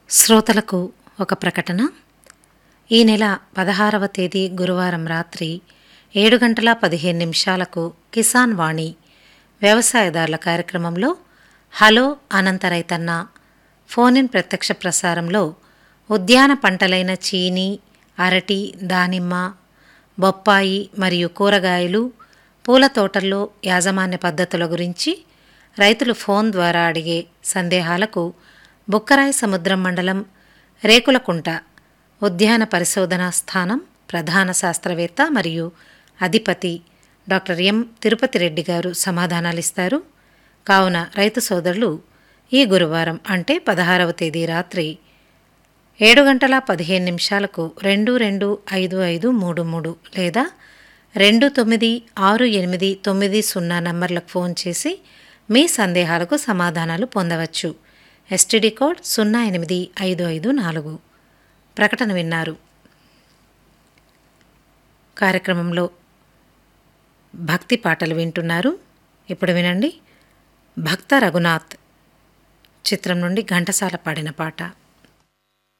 శ్రోతలకు ఒక ప్రకటన ఈ నెల పదహారవ తేదీ గురువారం రాత్రి ఏడు గంటల పదిహేను నిమిషాలకు కిసాన్ వాణి వ్యవసాయదారుల కార్యక్రమంలో హలో అనంత రైతన్న ఫోన్ ఇన్ ప్రత్యక్ష ప్రసారంలో ఉద్యాన పంటలైన చీని అరటి దానిమ్మ బొప్పాయి మరియు కూరగాయలు పూల తోటల్లో యాజమాన్య పద్ధతుల గురించి రైతులు ఫోన్ ద్వారా అడిగే సందేహాలకు బుక్కరాయి సముద్రం మండలం రేకులకుంట ఉద్యాన పరిశోధనా స్థానం ప్రధాన శాస్త్రవేత్త మరియు అధిపతి డాక్టర్ ఎం తిరుపతి రెడ్డి గారు సమాధానాలిస్తారు కావున రైతు సోదరులు ఈ గురువారం అంటే పదహారవ తేదీ రాత్రి ఏడు గంటల పదిహేను నిమిషాలకు రెండు రెండు ఐదు ఐదు మూడు మూడు లేదా రెండు తొమ్మిది ఆరు ఎనిమిది తొమ్మిది సున్నా నంబర్లకు ఫోన్ చేసి మీ సందేహాలకు సమాధానాలు పొందవచ్చు ఎస్టీడీ కోడ్ సున్నా ఎనిమిది ఐదు ఐదు నాలుగు ప్రకటన విన్నారు కార్యక్రమంలో భక్తి పాటలు వింటున్నారు ఇప్పుడు వినండి భక్త రఘునాథ్ చిత్రం నుండి ఘంటసాల పాడిన పాట